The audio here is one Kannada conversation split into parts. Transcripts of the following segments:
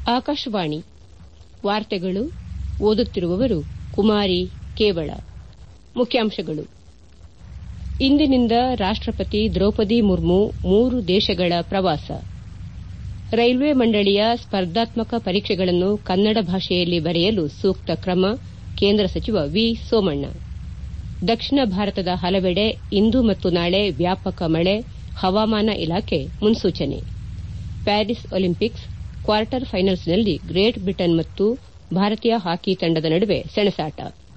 ಆಕಾಶವಾಣಿ ವಾರ್ತೆಗಳು ಓದುತ್ತಿರುವವರು ಕುಮಾರಿ ಕೇವಳ ಮುಖ್ಯಾಂಶಗಳು ಇಂದಿನಿಂದ ರಾಷ್ಟಪತಿ ದ್ರೌಪದಿ ಮುರ್ಮು ಮೂರು ದೇಶಗಳ ಪ್ರವಾಸ ರೈಲ್ವೆ ಮಂಡಳಿಯ ಸ್ಪರ್ಧಾತ್ಮಕ ಪರೀಕ್ಷೆಗಳನ್ನು ಕನ್ನಡ ಭಾಷೆಯಲ್ಲಿ ಬರೆಯಲು ಸೂಕ್ತ ಕ್ರಮ ಕೇಂದ್ರ ಸಚಿವ ವಿ ಸೋಮಣ್ಣ ದಕ್ಷಿಣ ಭಾರತದ ಹಲವೆಡೆ ಇಂದು ಮತ್ತು ನಾಳೆ ವ್ಯಾಪಕ ಮಳೆ ಹವಾಮಾನ ಇಲಾಖೆ ಮುನ್ಸೂಚನೆ ಪ್ಯಾರಿಸ್ ಒಲಿಂಪಿಕ್ಸ್ ಕ್ವಾರ್ಟರ್ ಫೈನಲ್ಸ್ನಲ್ಲಿ ಗ್ರೇಟ್ ಬ್ರಿಟನ್ ಮತ್ತು ಭಾರತೀಯ ಹಾಕಿ ತಂಡದ ನಡುವೆ ಸೆಣಸಾಟ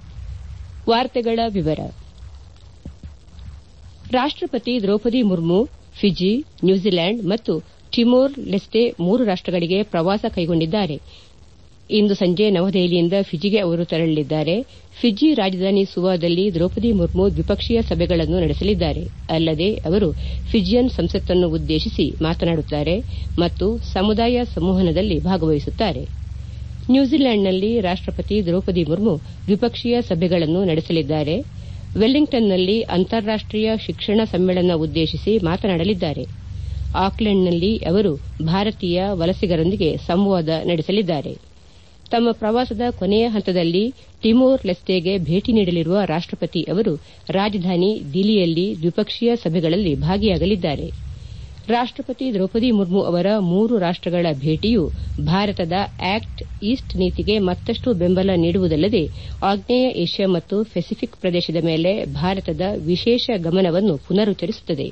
ರಾಷ್ಟಪತಿ ದ್ರೌಪದಿ ಮುರ್ಮು ಫಿಜಿ ನ್ಯೂಜಿಲೆಂಡ್ ಮತ್ತು ಟಿಮೋರ್ ಲೆಸ್ಟೆ ಮೂರು ರಾಷ್ಟಗಳಿಗೆ ಪ್ರವಾಸ ಕೈಗೊಂಡಿದ್ದಾರೆ ಇಂದು ಸಂಜೆ ನವದೆಹಲಿಯಿಂದ ಫಿಜಿಗೆ ಅವರು ತೆರಳಲಿದ್ದಾರೆ ಫಿಜಿ ರಾಜಧಾನಿ ಸುವಾದಲ್ಲಿ ದ್ರೌಪದಿ ಮುರ್ಮು ದ್ವಿಪಕ್ಷೀಯ ಸಭೆಗಳನ್ನು ನಡೆಸಲಿದ್ದಾರೆ ಅಲ್ಲದೆ ಅವರು ಫಿಜಿಯನ್ ಸಂಸತ್ತನ್ನು ಉದ್ದೇಶಿಸಿ ಮಾತನಾಡುತ್ತಾರೆ ಮತ್ತು ಸಮುದಾಯ ಸಂವಹನದಲ್ಲಿ ಭಾಗವಹಿಸುತ್ತಾರೆ ನ್ಯೂಜಿಲೆಂಡ್ನಲ್ಲಿ ರಾಷ್ಟಪತಿ ದ್ರೌಪದಿ ಮುರ್ಮು ದ್ವಿಪಕ್ಷೀಯ ಸಭೆಗಳನ್ನು ನಡೆಸಲಿದ್ದಾರೆ ವೆಲ್ಲಿಂಗ್ಟನ್ನಲ್ಲಿ ಅಂತಾರಾಷ್ಟೀಯ ಶಿಕ್ಷಣ ಸಮ್ಮೇಳನ ಉದ್ದೇಶಿಸಿ ಮಾತನಾಡಲಿದ್ದಾರೆ ಆಕ್ಲೆಂಡ್ನಲ್ಲಿ ಅವರು ಭಾರತೀಯ ವಲಸಿಗರೊಂದಿಗೆ ಸಂವಾದ ನಡೆಸಲಿದ್ದಾರೆ ತಮ್ಮ ಪ್ರವಾಸದ ಕೊನೆಯ ಹಂತದಲ್ಲಿ ಟಿಮೋರ್ ಲೆಸ್ಟೆಗೆ ಭೇಟಿ ನೀಡಲಿರುವ ರಾಷ್ಟಪತಿ ಅವರು ರಾಜಧಾನಿ ದಿಲ್ಲಿಯಲ್ಲಿ ದ್ವಿಪಕ್ಷೀಯ ಸಭೆಗಳಲ್ಲಿ ಭಾಗಿಯಾಗಲಿದ್ದಾರೆ ರಾಷ್ಟಪತಿ ದ್ರೌಪದಿ ಮುರ್ಮು ಅವರ ಮೂರು ರಾಷ್ಟಗಳ ಭೇಟಿಯು ಭಾರತದ ಆಕ್ಟ್ ಈಸ್ಟ್ ನೀತಿಗೆ ಮತ್ತಷ್ಟು ಬೆಂಬಲ ನೀಡುವುದಲ್ಲದೆ ಆಗ್ನೇಯ ಏಷ್ಯಾ ಮತ್ತು ಪೆಸಿಫಿಕ್ ಪ್ರದೇಶದ ಮೇಲೆ ಭಾರತದ ವಿಶೇಷ ಗಮನವನ್ನು ಪುನರುಚ್ಚರಿಸುತ್ತದೆ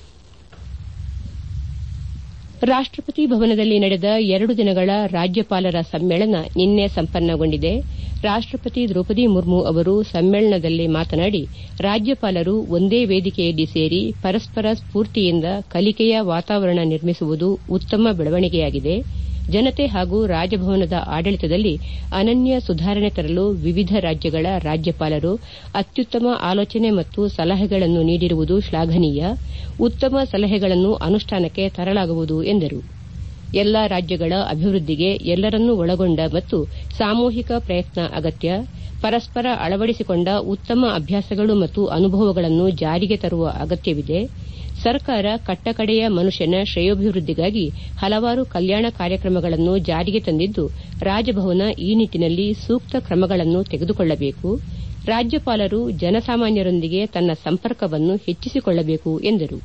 ರಾಷ್ಟಪತಿ ಭವನದಲ್ಲಿ ನಡೆದ ಎರಡು ದಿನಗಳ ರಾಜ್ಯಪಾಲರ ಸಮ್ಮೇಳನ ನಿನ್ನೆ ಸಂಪನ್ನಗೊಂಡಿದೆ ರಾಷ್ಟಪತಿ ದ್ರೌಪದಿ ಮುರ್ಮು ಅವರು ಸಮ್ಮೇಳನದಲ್ಲಿ ಮಾತನಾಡಿ ರಾಜ್ಯಪಾಲರು ಒಂದೇ ವೇದಿಕೆಯಲ್ಲಿ ಸೇರಿ ಪರಸ್ಪರ ಸ್ಫೂರ್ತಿಯಿಂದ ಕಲಿಕೆಯ ವಾತಾವರಣ ನಿರ್ಮಿಸುವುದು ಉತ್ತಮ ಬೆಳವಣಿಗೆಯಾಗಿದೆ ಜನತೆ ಹಾಗೂ ರಾಜಭವನದ ಆಡಳಿತದಲ್ಲಿ ಅನನ್ಯ ಸುಧಾರಣೆ ತರಲು ವಿವಿಧ ರಾಜ್ಯಗಳ ರಾಜ್ಯಪಾಲರು ಅತ್ಯುತ್ತಮ ಆಲೋಚನೆ ಮತ್ತು ಸಲಹೆಗಳನ್ನು ನೀಡಿರುವುದು ಶ್ಲಾಘನೀಯ ಉತ್ತಮ ಸಲಹೆಗಳನ್ನು ಅನುಷ್ಠಾನಕ್ಕೆ ತರಲಾಗುವುದು ಎಂದರು ಎಲ್ಲಾ ರಾಜ್ಯಗಳ ಅಭಿವೃದ್ದಿಗೆ ಎಲ್ಲರನ್ನೂ ಒಳಗೊಂಡ ಮತ್ತು ಸಾಮೂಹಿಕ ಪ್ರಯತ್ನ ಅಗತ್ಯ ಪರಸ್ಪರ ಅಳವಡಿಸಿಕೊಂಡ ಉತ್ತಮ ಅಭ್ಯಾಸಗಳು ಮತ್ತು ಅನುಭವಗಳನ್ನು ಜಾರಿಗೆ ತರುವ ಅಗತ್ಯವಿದೆ ಸರ್ಕಾರ ಕಟ್ಟಕಡೆಯ ಮನುಷ್ಯನ ಶ್ರೇಯೋಭಿವೃದ್ದಿಗಾಗಿ ಹಲವಾರು ಕಲ್ಯಾಣ ಕಾರ್ಯಕ್ರಮಗಳನ್ನು ಜಾರಿಗೆ ತಂದಿದ್ದು ರಾಜಭವನ ಈ ನಿಟ್ಟಿನಲ್ಲಿ ಸೂಕ್ತ ಕ್ರಮಗಳನ್ನು ತೆಗೆದುಕೊಳ್ಳಬೇಕು ರಾಜ್ಯಪಾಲರು ಜನಸಾಮಾನ್ಯರೊಂದಿಗೆ ತನ್ನ ಸಂಪರ್ಕವನ್ನು ಹೆಚ್ಚಿಸಿಕೊಳ್ಳಬೇಕು ಎಂದರು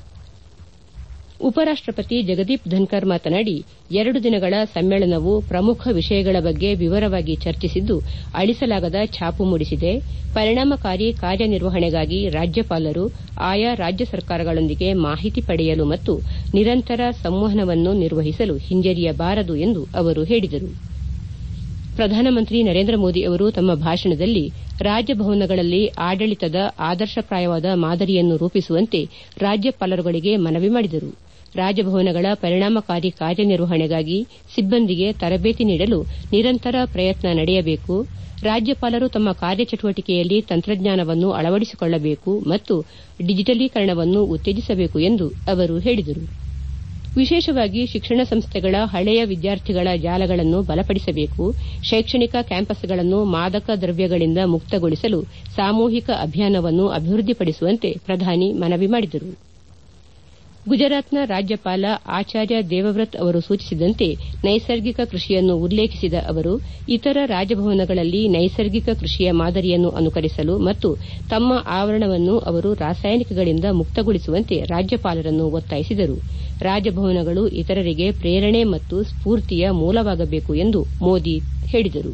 ಉಪರಾಷ್ಟಪತಿ ಜಗದೀಪ್ ಧನ್ಕರ್ ಮಾತನಾಡಿ ಎರಡು ದಿನಗಳ ಸಮ್ಮೇಳನವು ಪ್ರಮುಖ ವಿಷಯಗಳ ಬಗ್ಗೆ ವಿವರವಾಗಿ ಚರ್ಚಿಸಿದ್ದು ಅಳಿಸಲಾಗದ ಛಾಪು ಮೂಡಿಸಿದೆ ಪರಿಣಾಮಕಾರಿ ಕಾರ್ಯನಿರ್ವಹಣೆಗಾಗಿ ರಾಜ್ಯಪಾಲರು ಆಯಾ ರಾಜ್ಯ ಸರ್ಕಾರಗಳೊಂದಿಗೆ ಮಾಹಿತಿ ಪಡೆಯಲು ಮತ್ತು ನಿರಂತರ ಸಂವಹನವನ್ನು ನಿರ್ವಹಿಸಲು ಹಿಂಜರಿಯಬಾರದು ಎಂದು ಅವರು ಹೇಳಿದರು ಪ್ರಧಾನಮಂತ್ರಿ ನರೇಂದ್ರ ಮೋದಿ ಅವರು ತಮ್ಮ ಭಾಷಣದಲ್ಲಿ ರಾಜಭವನಗಳಲ್ಲಿ ಆಡಳಿತದ ಆದರ್ಶಪ್ರಾಯವಾದ ಮಾದರಿಯನ್ನು ರೂಪಿಸುವಂತೆ ರಾಜ್ಯಪಾಲರುಗಳಿಗೆ ಮನವಿ ಮಾಡಿದರು ರಾಜಭವನಗಳ ಪರಿಣಾಮಕಾರಿ ಕಾರ್ಯನಿರ್ವಹಣೆಗಾಗಿ ಸಿಬ್ಬಂದಿಗೆ ತರಬೇತಿ ನೀಡಲು ನಿರಂತರ ಪ್ರಯತ್ನ ನಡೆಯಬೇಕು ರಾಜ್ಯಪಾಲರು ತಮ್ಮ ಕಾರ್ಯಚಟುವಟಿಕೆಯಲ್ಲಿ ತಂತ್ರಜ್ಞಾನವನ್ನು ಅಳವಡಿಸಿಕೊಳ್ಳಬೇಕು ಮತ್ತು ಡಿಜಿಟಲೀಕರಣವನ್ನು ಉತ್ತೇಜಿಸಬೇಕು ಎಂದು ಅವರು ಹೇಳಿದರು ವಿಶೇಷವಾಗಿ ಶಿಕ್ಷಣ ಸಂಸ್ಥೆಗಳ ಹಳೆಯ ವಿದ್ಯಾರ್ಥಿಗಳ ಜಾಲಗಳನ್ನು ಬಲಪಡಿಸಬೇಕು ಶೈಕ್ಷಣಿಕ ಕ್ಯಾಂಪಸ್ಗಳನ್ನು ಮಾದಕ ದ್ರವ್ಯಗಳಿಂದ ಮುಕ್ತಗೊಳಿಸಲು ಸಾಮೂಹಿಕ ಅಭಿಯಾನವನ್ನು ಅಭಿವೃದ್ದಿಪಡಿಸುವಂತೆ ಪ್ರಧಾನಿ ಮನವಿ ಮಾಡಿದರು ಗುಜರಾತ್ನ ರಾಜ್ಯಪಾಲ ಆಚಾರ್ಯ ದೇವವ್ರತ್ ಅವರು ಸೂಚಿಸಿದಂತೆ ನೈಸರ್ಗಿಕ ಕೃಷಿಯನ್ನು ಉಲ್ಲೇಖಿಸಿದ ಅವರು ಇತರ ರಾಜಭವನಗಳಲ್ಲಿ ನೈಸರ್ಗಿಕ ಕೃಷಿಯ ಮಾದರಿಯನ್ನು ಅನುಕರಿಸಲು ಮತ್ತು ತಮ್ಮ ಆವರಣವನ್ನು ಅವರು ರಾಸಾಯನಿಕಗಳಿಂದ ಮುಕ್ತಗೊಳಿಸುವಂತೆ ರಾಜ್ಯಪಾಲರನ್ನು ಒತ್ತಾಯಿಸಿದರು ರಾಜಭವನಗಳು ಇತರರಿಗೆ ಪ್ರೇರಣೆ ಮತ್ತು ಸ್ಫೂರ್ತಿಯ ಮೂಲವಾಗಬೇಕು ಎಂದು ಮೋದಿ ಹೇಳಿದರು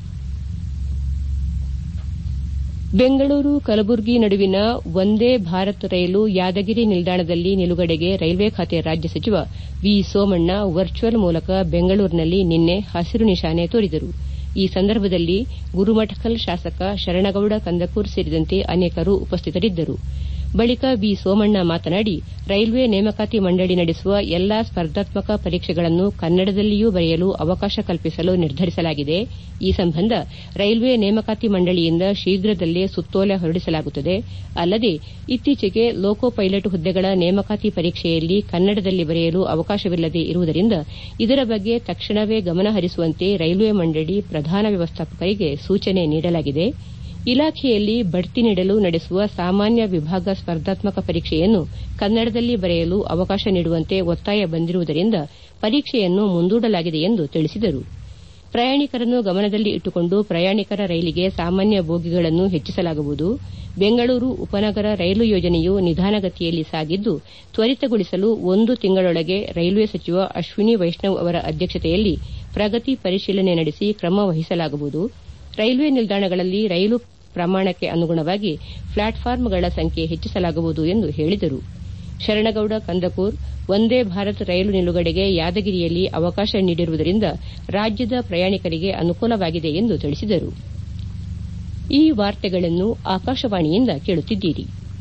ಬೆಂಗಳೂರು ಕಲಬುರಗಿ ನಡುವಿನ ವಂದೇ ಭಾರತ್ ರೈಲು ಯಾದಗಿರಿ ನಿಲ್ದಾಣದಲ್ಲಿ ನಿಲುಗಡೆಗೆ ರೈಲ್ವೆ ಖಾತೆ ರಾಜ್ಯ ಸಚಿವ ವಿ ಸೋಮಣ್ಣ ವರ್ಚುವಲ್ ಮೂಲಕ ಬೆಂಗಳೂರಿನಲ್ಲಿ ನಿನ್ನೆ ಹಸಿರು ನಿಶಾನೆ ತೋರಿದರು ಈ ಸಂದರ್ಭದಲ್ಲಿ ಗುರುಮಠಕಲ್ ಶಾಸಕ ಶರಣಗೌಡ ಕಂದಕೂರ್ ಸೇರಿದಂತೆ ಅನೇಕರು ಉಪಸ್ಥಿತರಿದ್ದರು ಬಳಿಕ ವಿ ಸೋಮಣ್ಣ ಮಾತನಾಡಿ ರೈಲ್ವೆ ನೇಮಕಾತಿ ಮಂಡಳಿ ನಡೆಸುವ ಎಲ್ಲಾ ಸ್ಪರ್ಧಾತ್ಮಕ ಪರೀಕ್ಷೆಗಳನ್ನು ಕನ್ನಡದಲ್ಲಿಯೂ ಬರೆಯಲು ಅವಕಾಶ ಕಲ್ಪಿಸಲು ನಿರ್ಧರಿಸಲಾಗಿದೆ ಈ ಸಂಬಂಧ ರೈಲ್ವೆ ನೇಮಕಾತಿ ಮಂಡಳಿಯಿಂದ ಶೀಘ್ರದಲ್ಲೇ ಸುತ್ತೋಲೆ ಹೊರಡಿಸಲಾಗುತ್ತದೆ ಅಲ್ಲದೆ ಇತ್ತೀಚೆಗೆ ಲೋಕೋ ಪೈಲಟ್ ಹುದ್ದೆಗಳ ನೇಮಕಾತಿ ಪರೀಕ್ಷೆಯಲ್ಲಿ ಕನ್ನಡದಲ್ಲಿ ಬರೆಯಲು ಅವಕಾಶವಿಲ್ಲದೆ ಇರುವುದರಿಂದ ಇದರ ಬಗ್ಗೆ ತಕ್ಷಣವೇ ಗಮನ ಹರಿಸುವಂತೆ ರೈಲ್ವೆ ಮಂಡಳಿ ಪ್ರಧಾನ ವ್ಯವಸ್ಥಾಪಕರಿಗೆ ಸೂಚನೆ ನೀಡಲಾಗಿದೆ ಇಲಾಖೆಯಲ್ಲಿ ಬಡ್ತಿ ನೀಡಲು ನಡೆಸುವ ಸಾಮಾನ್ಯ ವಿಭಾಗ ಸ್ಪರ್ಧಾತ್ಮಕ ಪರೀಕ್ಷೆಯನ್ನು ಕನ್ನಡದಲ್ಲಿ ಬರೆಯಲು ಅವಕಾಶ ನೀಡುವಂತೆ ಒತ್ತಾಯ ಬಂದಿರುವುದರಿಂದ ಪರೀಕ್ಷೆಯನ್ನು ಮುಂದೂಡಲಾಗಿದೆ ಎಂದು ತಿಳಿಸಿದರು ಪ್ರಯಾಣಿಕರನ್ನು ಗಮನದಲ್ಲಿ ಇಟ್ಟುಕೊಂಡು ಪ್ರಯಾಣಿಕರ ರೈಲಿಗೆ ಸಾಮಾನ್ಯ ಬೋಗಿಗಳನ್ನು ಹೆಚ್ಚಿಸಲಾಗುವುದು ಬೆಂಗಳೂರು ಉಪನಗರ ರೈಲು ಯೋಜನೆಯು ನಿಧಾನಗತಿಯಲ್ಲಿ ಸಾಗಿದ್ದು ತ್ವರಿತಗೊಳಿಸಲು ಒಂದು ತಿಂಗಳೊಳಗೆ ರೈಲ್ವೆ ಸಚಿವ ಅಶ್ವಿನಿ ವೈಷ್ಣವ್ ಅವರ ಅಧ್ಯಕ್ಷತೆಯಲ್ಲಿ ಪ್ರಗತಿ ಪರಿಶೀಲನೆ ನಡೆಸಿ ಕ್ರಮ ವಹಿಸಲಾಗುವುದು ರೈಲ್ವೆ ನಿಲ್ದಾಣಗಳಲ್ಲಿ ರೈಲು ಪ್ರಮಾಣಕ್ಕೆ ಅನುಗುಣವಾಗಿ ಪ್ಲಾಟ್ಫಾರ್ಮ್ಗಳ ಸಂಖ್ಯೆ ಹೆಚ್ಚಿಸಲಾಗುವುದು ಎಂದು ಹೇಳಿದರು ಶರಣಗೌಡ ಕಂದಕೂರ್ ವಂದೇ ಭಾರತ್ ರೈಲು ನಿಲುಗಡೆಗೆ ಯಾದಗಿರಿಯಲ್ಲಿ ಅವಕಾಶ ನೀಡಿರುವುದರಿಂದ ರಾಜ್ಯದ ಪ್ರಯಾಣಿಕರಿಗೆ ಅನುಕೂಲವಾಗಿದೆ ಎಂದು ತಿಳಿಸಿದರು ಈ ವಾರ್ತೆಗಳನ್ನು ಆಕಾಶವಾಣಿಯಿಂದ ಕೇಳುತ್ತಿದ್ದೀರಿ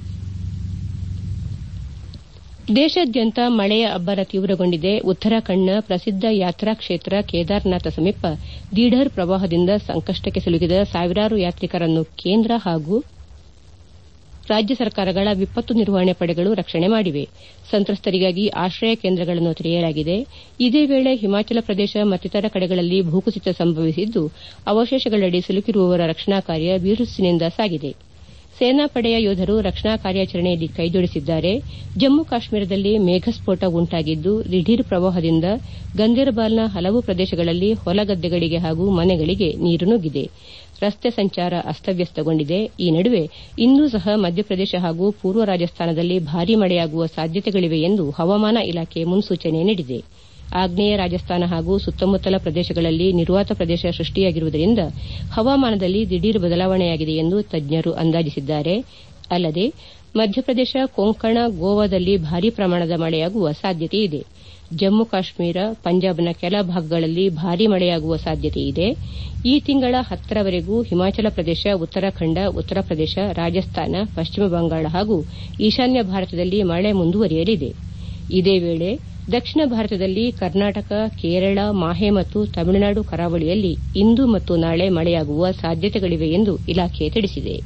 ದೇಶಾದ್ಯಂತ ಮಳೆಯ ಅಬ್ಬರ ತೀವ್ರಗೊಂಡಿದೆ ಉತ್ತರಾಖಂಡ್ನ ಪ್ರಸಿದ್ದ ಯಾತ್ರಾ ಕ್ಷೇತ್ರ ಕೇದಾರ್ನಾಥ ಸಮೀಪ ದೀಢರ್ ಪ್ರವಾಹದಿಂದ ಸಂಕಷ್ಟಕ್ಕೆ ಸಿಲುಕಿದ ಸಾವಿರಾರು ಯಾತ್ರಿಕರನ್ನು ಕೇಂದ್ರ ಹಾಗೂ ರಾಜ್ಯ ಸರ್ಕಾರಗಳ ವಿಪತ್ತು ನಿರ್ವಹಣೆ ಪಡೆಗಳು ರಕ್ಷಣೆ ಮಾಡಿವೆ ಸಂತ್ರಸ್ತರಿಗಾಗಿ ಆಶ್ರಯ ಕೇಂದ್ರಗಳನ್ನು ತೆರೆಯಲಾಗಿದೆ ಇದೇ ವೇಳೆ ಹಿಮಾಚಲ ಪ್ರದೇಶ ಮತ್ತಿತರ ಕಡೆಗಳಲ್ಲಿ ಭೂಕುಸಿತ ಸಂಭವಿಸಿದ್ದು ಅವಶೇಷಗಳಡಿ ಸಿಲುಕಿರುವವರ ರಕ್ಷಣಾ ಕಾರ್ಯ ಬಿರುಸಿನಿಂದ ಸಾಗಿದೆ ಸೇನಾಪಡೆಯ ಯೋಧರು ರಕ್ಷಣಾ ಕಾರ್ಯಾಚರಣೆಯಲ್ಲಿ ಕೈಜೋಡಿಸಿದ್ದಾರೆ ಜಮ್ಮು ಕಾಶ್ಮೀರದಲ್ಲಿ ಮೇಘಸ್ಫೋಟ ಉಂಟಾಗಿದ್ದು ದಿಢೀರ್ ಪ್ರವಾಹದಿಂದ ಗಂದೇರ್ಬಾಲ್ನ ಹಲವು ಪ್ರದೇಶಗಳಲ್ಲಿ ಹೊಲಗದ್ದೆಗಳಿಗೆ ಹಾಗೂ ಮನೆಗಳಿಗೆ ನೀರು ನುಗ್ಗಿದೆ ರಸ್ತೆ ಸಂಚಾರ ಅಸ್ತವ್ಯಸ್ತಗೊಂಡಿದೆ ಈ ನಡುವೆ ಇಂದೂ ಸಹ ಮಧ್ಯಪ್ರದೇಶ ಹಾಗೂ ಪೂರ್ವ ರಾಜಸ್ಥಾನದಲ್ಲಿ ಭಾರೀ ಮಳೆಯಾಗುವ ಸಾಧ್ಯತೆಗಳಿವೆ ಎಂದು ಹವಾಮಾನ ಇಲಾಖೆ ಮುನ್ಸೂಚನೆ ನೀಡಿದೆ ಆಗ್ನೇಯ ರಾಜಸ್ಥಾನ ಹಾಗೂ ಸುತ್ತಮುತ್ತಲ ಪ್ರದೇಶಗಳಲ್ಲಿ ನಿರ್ವಾತ ಪ್ರದೇಶ ಸೃಷ್ಟಿಯಾಗಿರುವುದರಿಂದ ಹವಾಮಾನದಲ್ಲಿ ದಿಢೀರ್ ಬದಲಾವಣೆಯಾಗಿದೆ ಎಂದು ತಜ್ಞರು ಅಂದಾಜಿಸಿದ್ದಾರೆ ಅಲ್ಲದೆ ಮಧ್ಯಪ್ರದೇಶ ಕೊಂಕಣ ಗೋವಾದಲ್ಲಿ ಭಾರೀ ಪ್ರಮಾಣದ ಮಳೆಯಾಗುವ ಸಾಧ್ಯತೆಯಿದೆ ಜಮ್ಮು ಕಾಶ್ಮೀರ ಪಂಜಾಬ್ನ ಕೆಲ ಭಾಗಗಳಲ್ಲಿ ಭಾರೀ ಮಳೆಯಾಗುವ ಸಾಧ್ಯತೆಯಿದೆ ಈ ತಿಂಗಳ ಹತ್ತರವರೆಗೂ ಹಿಮಾಚಲ ಪ್ರದೇಶ ಉತ್ತರಾಖಂಡ ಉತ್ತರ ಪ್ರದೇಶ ರಾಜಸ್ಥಾನ ಪಶ್ಚಿಮ ಬಂಗಾಳ ಹಾಗೂ ಈಶಾನ್ಯ ಭಾರತದಲ್ಲಿ ಮಳೆ ಮುಂದುವರಿಯಲಿದೆ ಇದೇ ವೇಳೆ ದಕ್ಷಿಣ ಭಾರತದಲ್ಲಿ ಕರ್ನಾಟಕ ಕೇರಳ ಮಾಹೆ ಮತ್ತು ತಮಿಳುನಾಡು ಕರಾವಳಿಯಲ್ಲಿ ಇಂದು ಮತ್ತು ನಾಳೆ ಮಳೆಯಾಗುವ ಸಾಧ್ಯತೆಗಳಿವೆ ಎಂದು ಇಲಾಖೆ ತಿಳಿಸಿದೆ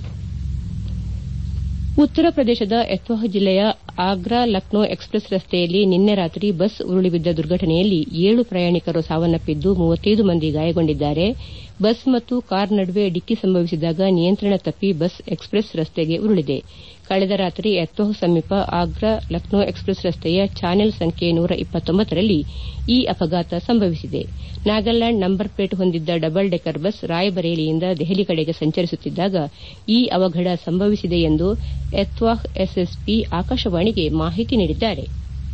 ಉತ್ತರ ಪ್ರದೇಶದ ಎತ್ವಾಹ್ ಜಿಲ್ಲೆಯ ಆಗ್ರಾ ಲಕ್ನೋ ಎಕ್ಸ್ಪ್ರೆಸ್ ರಸ್ತೆಯಲ್ಲಿ ನಿನ್ನೆ ರಾತ್ರಿ ಬಸ್ ಉರುಳಿಬಿದ್ದ ದುರ್ಘಟನೆಯಲ್ಲಿ ಏಳು ಪ್ರಯಾಣಿಕರು ಸಾವನ್ನಪ್ಪಿದ್ದು ಮೂವತ್ತೈದು ಮಂದಿ ಗಾಯಗೊಂಡಿದ್ದಾರೆ ಬಸ್ ಮತ್ತು ಕಾರ್ ನಡುವೆ ಡಿಕ್ಕಿ ಸಂಭವಿಸಿದಾಗ ನಿಯಂತ್ರಣ ತಪ್ಪಿ ಬಸ್ ಎಕ್ಸ್ಪ್ರೆಸ್ ರಸ್ತೆಗೆ ಉರುಳಿದೆ ಕಳೆದ ರಾತ್ರಿ ಎತ್ವಾಹ್ ಸಮೀಪ ಆಗ್ರಾ ಲಕ್ನೋ ಎಕ್ಸ್ಪ್ರೆಸ್ ರಸ್ತೆಯ ಚಾನೆಲ್ ಸಂಖ್ಯೆ ನೂರ ಇಪ್ಪತ್ತೊಂಬತ್ತರಲ್ಲಿ ಈ ಅಪಘಾತ ಸಂಭವಿಸಿದೆ ನಾಗಾಲ್ಯಾಂಡ್ ನಂಬರ್ ಪ್ಲೇಟ್ ಹೊಂದಿದ್ದ ಡಬಲ್ ಡೆಕ್ಕರ್ ಬಸ್ ರಾಯಬರೇಲಿಯಿಂದ ದೆಹಲಿ ಕಡೆಗೆ ಸಂಚರಿಸುತ್ತಿದ್ದಾಗ ಈ ಅವಘಡ ಸಂಭವಿಸಿದೆ ಎಂದು ಎತ್ವಾಹ್ ಎಸ್ಎಸ್ಪಿ ಆಕಾಶವಾಣಿಗೆ ಮಾಹಿತಿ ನೀಡಿದ್ದಾರೆ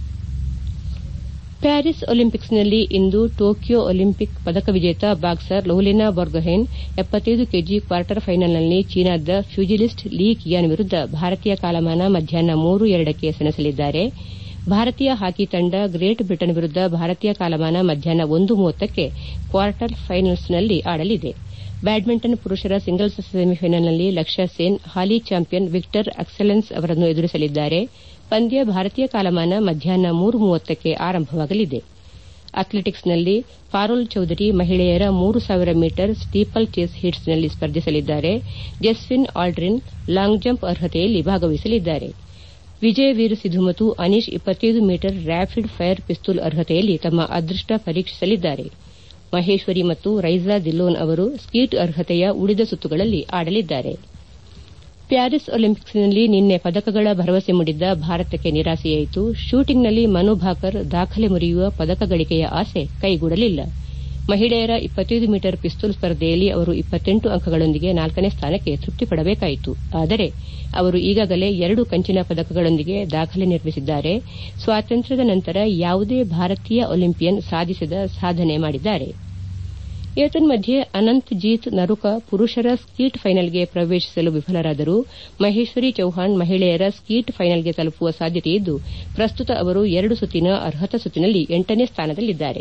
ಪ್ಯಾರಿಸ್ ಒಲಿಂಪಿಕ್ಸ್ನಲ್ಲಿ ಇಂದು ಟೋಕಿಯೋ ಒಲಿಂಪಿಕ್ ಪದಕ ವಿಜೇತ ಬಾಕ್ಸರ್ ಲೌಲಿನಾ ಬೊರ್ಗೊಹೇನ್ ಎಪ್ಪತ್ತೈದು ಕೆಜಿ ಕ್ವಾರ್ಟರ್ ಫೈನಲ್ನಲ್ಲಿ ಚೀನಾದ ಫ್ಯೂಜಿಲಿಸ್ಟ್ ಲೀ ಕಿಯಾನ್ ವಿರುದ್ದ ಭಾರತೀಯ ಕಾಲಮಾನ ಮಧ್ಯಾಹ್ನ ಮೂರು ಎರಡಕ್ಕೆ ಸೆಣಸಲಿದ್ದಾರೆ ಭಾರತೀಯ ಹಾಕಿ ತಂಡ ಗ್ರೇಟ್ ಬ್ರಿಟನ್ ವಿರುದ್ದ ಭಾರತೀಯ ಕಾಲಮಾನ ಮಧ್ಯಾಹ್ನ ಒಂದು ಮೂವತ್ತಕ್ಕೆ ಕ್ವಾರ್ಟರ್ ಫೈನಲ್ಸ್ನಲ್ಲಿ ಆಡಲಿದೆ ಬ್ಯಾಡ್ಮಿಂಟನ್ ಪುರುಷರ ಸಿಂಗಲ್ಸ್ ಸೆಮಿಫೈನಲ್ನಲ್ಲಿ ಲಕ್ಷ್ಯ ಸೇನ್ ಹಾಲಿ ಚಾಂಪಿಯನ್ ವಿಕ್ಟರ್ ಅಕ್ಸೆಲೆನ್ಸ್ ಅವರನ್ನು ಎದುರಿಸಲಿದ್ದಾರೆ ಪಂದ್ಯ ಭಾರತೀಯ ಕಾಲಮಾನ ಮಧ್ಯಾಹ್ನ ಮೂರು ಮೂವತ್ತಕ್ಕೆ ಆರಂಭವಾಗಲಿದೆ ಅಥ್ಲೆಟಿಕ್ಸ್ನಲ್ಲಿ ಪಾರುಲ್ ಚೌಧರಿ ಮಹಿಳೆಯರ ಮೂರು ಸಾವಿರ ಮೀಟರ್ ಸ್ಟೀಪಲ್ ಚೇಸ್ ಹಿಟ್ಸ್ನಲ್ಲಿ ಸ್ಪರ್ಧಿಸಲಿದ್ದಾರೆ ಜೆಸ್ವಿನ್ ಆಲ್ಡ್ರಿನ್ ಲಾಂಗ್ ಜಂಪ್ ಅರ್ಹತೆಯಲ್ಲಿ ಭಾಗವಹಿಸಲಿದ್ದಾರೆ ವಿಜಯ್ ವೀರ್ ಸಿಧು ಮತ್ತು ಅನೀಶ್ ಇಪ್ಪತ್ತೈದು ಮೀಟರ್ ರ್ಯಾಪಿಡ್ ಫೈರ್ ಪಿಸ್ತೂಲ್ ಅರ್ಹತೆಯಲ್ಲಿ ತಮ್ಮ ಅದೃಷ್ಟ ಪರೀಕ್ಷಿಸಲಿದ್ದಾರೆ ಮಹೇಶ್ವರಿ ಮತ್ತು ರೈಜಾ ದಿಲ್ಲೋನ್ ಅವರು ಸ್ಕೀಟ್ ಅರ್ಹತೆಯ ಉಳಿದ ಸುತ್ತುಗಳಲ್ಲಿ ಆಡಲಿದ್ದಾರೆ ಪ್ಯಾರಿಸ್ ಒಲಿಂಪಿಕ್ಸ್ನಲ್ಲಿ ನಿನ್ನೆ ಪದಕಗಳ ಭರವಸೆ ಮೂಡಿದ್ದ ಭಾರತಕ್ಕೆ ನಿರಾಸೆಯಾಯಿತು ಶೂಟಿಂಗ್ನಲ್ಲಿ ಮನು ಭಾಕರ್ ದಾಖಲೆ ಮುರಿಯುವ ಪದಕ ಗಳಿಕೆಯ ಆಸೆ ಕೈಗೂಡಲಿಲ್ಲ ಮಹಿಳೆಯರ ಇಪ್ಪತ್ತೈದು ಮೀಟರ್ ಪಿಸ್ತೂಲ್ ಸ್ಪರ್ಧೆಯಲ್ಲಿ ಅವರು ಇಪ್ಪತ್ತೆಂಟು ಅಂಕಗಳೊಂದಿಗೆ ನಾಲ್ಕನೇ ಸ್ಥಾನಕ್ಕೆ ತೃಪ್ತಿಪಡಬೇಕಾಯಿತು ಆದರೆ ಅವರು ಈಗಾಗಲೇ ಎರಡು ಕಂಚಿನ ಪದಕಗಳೊಂದಿಗೆ ದಾಖಲೆ ನಿರ್ಮಿಸಿದ್ದಾರೆ ಸ್ವಾತಂತ್ರ್ಯದ ನಂತರ ಯಾವುದೇ ಭಾರತೀಯ ಒಲಿಂಪಿಯನ್ ಸಾಧಿಸದ ಸಾಧನೆ ಮಾಡಿದ್ದಾರೆ ಏತನ್ಮಧ್ಯೆ ಅನಂತ್ ಜೀತ್ ನರುಕ ಪುರುಷರ ಸ್ಕೀಟ್ ಫೈನಲ್ಗೆ ಪ್ರವೇಶಿಸಲು ವಿಫಲರಾದರು ಮಹೇಶ್ವರಿ ಚೌಹಾಣ್ ಮಹಿಳೆಯರ ಸ್ಕೀಟ್ ಫೈನಲ್ಗೆ ತಲುಪುವ ಸಾಧ್ಯತೆಯಿದ್ದು ಪ್ರಸ್ತುತ ಅವರು ಎರಡು ಸುತ್ತಿನ ಅರ್ಹತಾ ಸುತ್ತಿನಲ್ಲಿ ಎಂಟನೇ ಸ್ಥಾನದಲ್ಲಿದ್ದಾರೆ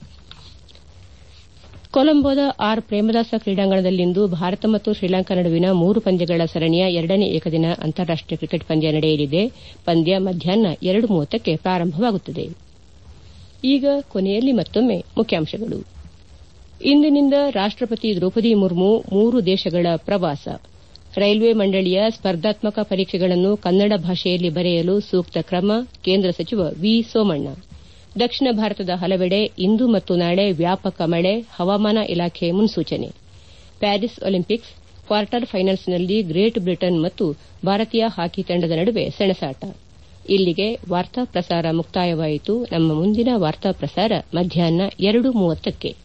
ಕೊಲಂಬೋದ ಆರ್ ಪ್ರೇಮದಾಸ ಕ್ರೀಡಾಂಗಣದಲ್ಲಿಂದು ಭಾರತ ಮತ್ತು ಶ್ರೀಲಂಕಾ ನಡುವಿನ ಮೂರು ಪಂದ್ಯಗಳ ಸರಣಿಯ ಎರಡನೇ ಏಕದಿನ ಅಂತಾರಾಷ್ಟೀಯ ಕ್ರಿಕೆಟ್ ಪಂದ್ಯ ನಡೆಯಲಿದೆ ಪಂದ್ಯ ಮಧ್ಯಾಹ್ನ ಎರಡು ಮೂವತ್ತಕ್ಕೆ ಪ್ರಾರಂಭವಾಗುತ್ತದೆ ಈಗ ಕೊನೆಯಲ್ಲಿ ಮತ್ತೊಮ್ಮೆ ಮುಖ್ಯಾಂಶಗಳು ಇಂದಿನಿಂದ ರಾಷ್ಟಪತಿ ದ್ರೌಪದಿ ಮುರ್ಮು ಮೂರು ದೇಶಗಳ ಪ್ರವಾಸ ರೈಲ್ವೆ ಮಂಡಳಿಯ ಸ್ಪರ್ಧಾತ್ಮಕ ಪರೀಕ್ಷೆಗಳನ್ನು ಕನ್ನಡ ಭಾಷೆಯಲ್ಲಿ ಬರೆಯಲು ಸೂಕ್ತ ಕ್ರಮ ಕೇಂದ್ರ ಸಚಿವ ವಿ ಸೋಮಣ್ಣ ದಕ್ಷಿಣ ಭಾರತದ ಹಲವೆಡೆ ಇಂದು ಮತ್ತು ನಾಳೆ ವ್ಯಾಪಕ ಮಳೆ ಹವಾಮಾನ ಇಲಾಖೆ ಮುನ್ಸೂಚನೆ ಪ್ಯಾರಿಸ್ ಒಲಿಂಪಿಕ್ಸ್ ಕ್ವಾರ್ಟರ್ ಫೈನಲ್ಸ್ನಲ್ಲಿ ಗ್ರೇಟ್ ಬ್ರಿಟನ್ ಮತ್ತು ಭಾರತೀಯ ಹಾಕಿ ತಂಡದ ನಡುವೆ ಸೆಣಸಾಟ ಇಲ್ಲಿಗೆ ವಾರ್ತಾ ಪ್ರಸಾರ ಮುಕ್ತಾಯವಾಯಿತು ನಮ್ಮ ಮುಂದಿನ ವಾರ್ತಾ ಪ್ರಸಾರ ಮಧ್ಯಾಹ್ನ ಎರಡು ಮೂವತ್ತಕ್ಕೆ